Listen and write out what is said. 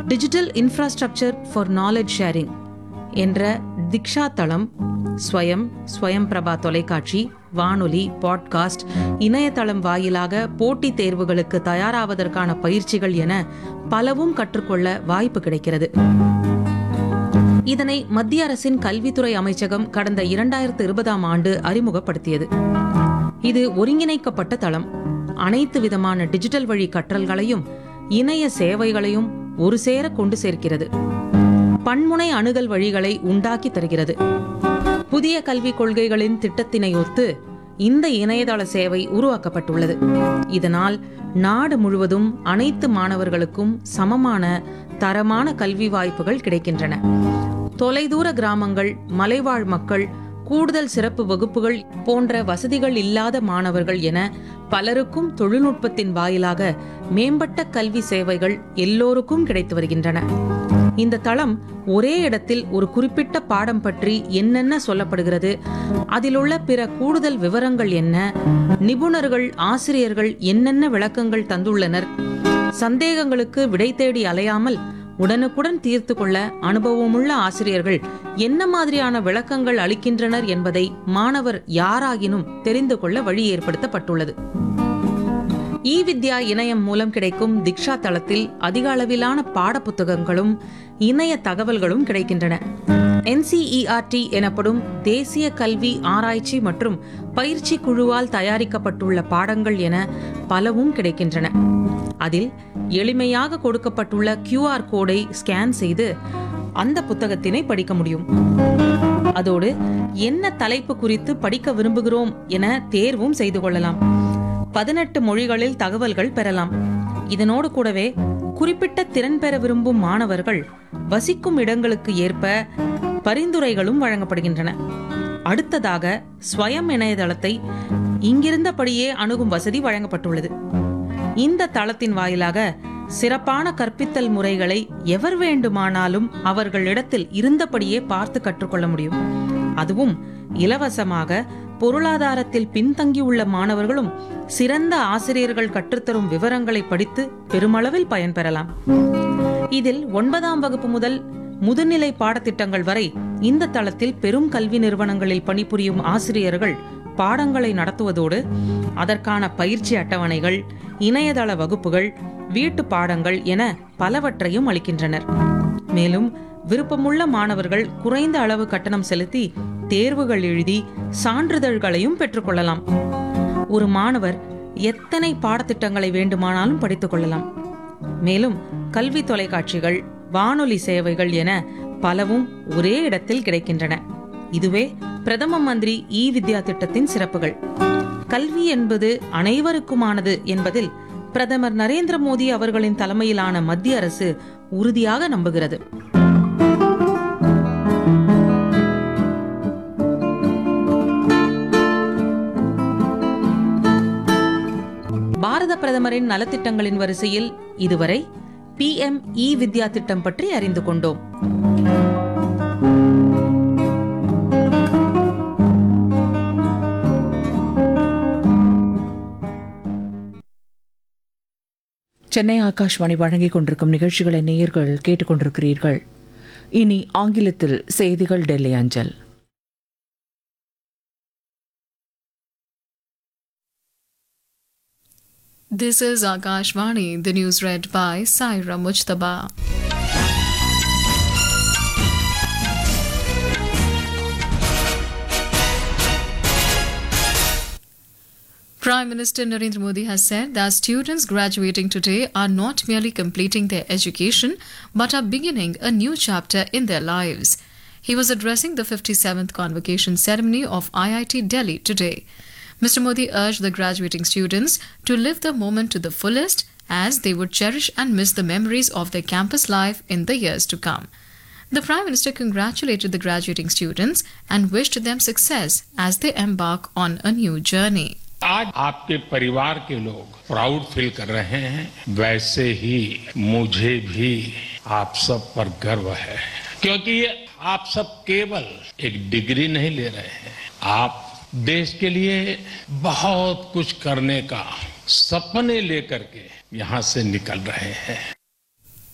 Digital infrastructure for knowledge sharing என்ற திக்ஷா தளம் ஸ்வயம் ஸ்வயம் பிரபா தொலைக்காட்சி வானொலி பாட்காஸ்ட் இணையதளம் வாயிலாக போட்டித் தேர்வுகளுக்கு தயாராவதற்கான பயிற்சிகள் என பலவும் கற்றுக்கொள்ள வாய்ப்பு கிடைக்கிறது இதனை மத்திய அரசின் கல்வித்துறை அமைச்சகம் கடந்த இரண்டாயிரத்து இருபதாம் ஆண்டு அறிமுகப்படுத்தியது இது ஒருங்கிணைக்கப்பட்ட தளம் அனைத்து விதமான டிஜிட்டல் வழி கற்றல்களையும் இணைய சேவைகளையும் ஒரு சேர கொண்டு சேர்க்கிறது பன்முனை அணுகல் வழிகளை உண்டாக்கி தருகிறது புதிய கல்விக் கொள்கைகளின் திட்டத்தினை ஒத்து இந்த இணையதள சேவை உருவாக்கப்பட்டுள்ளது இதனால் நாடு முழுவதும் அனைத்து மாணவர்களுக்கும் சமமான தரமான கல்வி வாய்ப்புகள் கிடைக்கின்றன தொலைதூர கிராமங்கள் மலைவாழ் மக்கள் கூடுதல் சிறப்பு வகுப்புகள் போன்ற வசதிகள் இல்லாத மாணவர்கள் என பலருக்கும் தொழில்நுட்பத்தின் வாயிலாக மேம்பட்ட கல்வி சேவைகள் எல்லோருக்கும் கிடைத்து வருகின்றன இந்த தளம் ஒரே இடத்தில் ஒரு குறிப்பிட்ட பாடம் பற்றி என்னென்ன சொல்லப்படுகிறது அதிலுள்ள பிற கூடுதல் விவரங்கள் என்ன நிபுணர்கள் ஆசிரியர்கள் என்னென்ன விளக்கங்கள் தந்துள்ளனர் சந்தேகங்களுக்கு விடை தேடி அலையாமல் உடனுக்குடன் தீர்த்து கொள்ள அனுபவமுள்ள ஆசிரியர்கள் என்ன மாதிரியான விளக்கங்கள் அளிக்கின்றனர் என்பதை மாணவர் யாராகினும் தெரிந்து கொள்ள வழி ஏற்படுத்தப்பட்டுள்ளது இ வித்யா இணையம் மூலம் கிடைக்கும் திக்ஷா தளத்தில் அதிக அளவிலான பாடப்புத்தகங்களும் இணைய தகவல்களும் கிடைக்கின்றன என்சிஇஆர்டி எனப்படும் தேசிய கல்வி ஆராய்ச்சி மற்றும் பயிற்சி குழுவால் தயாரிக்கப்பட்டுள்ள பாடங்கள் என பலவும் கிடைக்கின்றன அதில் எளிமையாக கொடுக்கப்பட்டுள்ள கியூஆர் கோடை ஸ்கேன் செய்து அந்த புத்தகத்தினை படிக்க முடியும் அதோடு என்ன தலைப்பு குறித்து படிக்க விரும்புகிறோம் என தேர்வும் செய்து கொள்ளலாம் பதினெட்டு மொழிகளில் தகவல்கள் பெறலாம் இதனோடு கூடவே குறிப்பிட்ட திறன் பெற விரும்பும் மாணவர்கள் வசிக்கும் இடங்களுக்கு ஏற்ப பரிந்துரைகளும் வழங்கப்படுகின்றன அடுத்ததாக ஸ்வயம் இணையதளத்தை இங்கிருந்தபடியே அணுகும் வசதி வழங்கப்பட்டுள்ளது இந்த தளத்தின் வாயிலாக சிறப்பான கற்பித்தல் முறைகளை எவர் வேண்டுமானாலும் அவர்களிடத்தில் இருந்தபடியே பார்த்து கற்றுக்கொள்ள முடியும் அதுவும் இலவசமாக பொருளாதாரத்தில் பின்தங்கியுள்ள மாணவர்களும் சிறந்த ஆசிரியர்கள் கற்றுத்தரும் விவரங்களை படித்து பெருமளவில் பயன்பெறலாம் இதில் ஒன்பதாம் வகுப்பு முதல் முதுநிலை பாடத்திட்டங்கள் வரை இந்த தளத்தில் பெரும் கல்வி நிறுவனங்களில் பணிபுரியும் ஆசிரியர்கள் பாடங்களை நடத்துவதோடு அதற்கான பயிற்சி அட்டவணைகள் இணையதள வகுப்புகள் வீட்டு பாடங்கள் என பலவற்றையும் அளிக்கின்றனர் மேலும் விருப்பமுள்ள மாணவர்கள் குறைந்த அளவு கட்டணம் செலுத்தி தேர்வுகள் எழுதி சான்றிதழ்களையும் பெற்றுக்கொள்ளலாம் ஒரு மாணவர் எத்தனை பாடத்திட்டங்களை வேண்டுமானாலும் படித்துக் கொள்ளலாம் மேலும் கல்வி தொலைக்காட்சிகள் வானொலி சேவைகள் என பலவும் ஒரே இடத்தில் கிடைக்கின்றன இதுவே பிரதம மந்திரி இ வித்யா திட்டத்தின் சிறப்புகள் கல்வி என்பது அனைவருக்குமானது என்பதில் பிரதமர் நரேந்திர மோடி அவர்களின் தலைமையிலான மத்திய அரசு உறுதியாக நம்புகிறது பாரத பிரதமரின் நலத்திட்டங்களின் வரிசையில் இதுவரை பி எம் இ வித்யா திட்டம் பற்றி அறிந்து கொண்டோம் சென்னை ஆகாஷ்வாணி வழங்கிக் கொண்டிருக்கும் நிகழ்ச்சிகளை நேயர்கள் கேட்டுக்கொண்டிருக்கிறீர்கள் இனி ஆங்கிலத்தில் செய்திகள் டெல்லி அஞ்சல் This is Akashvani, the news read by Saira Mujtaba. Prime Minister Narendra Modi has said that students graduating today are not merely completing their education but are beginning a new chapter in their lives. He was addressing the 57th convocation ceremony of IIT Delhi today. Mr. Modi urged the graduating students to live the moment to the fullest as they would cherish and miss the memories of their campus life in the years to come. The Prime Minister congratulated the graduating students and wished them success as they embark on a new journey. आज आपके परिवार के लोग proud feel कर रहे हैं वैसे ही मुझे भी आप सब पर गर्व है क्योंकि ये आप सब केवल एक डिग्री नहीं ले रहे हैं आप देश के लिए बहुत कुछ करने का सपने लेकर के यहां से निकल रहे हैं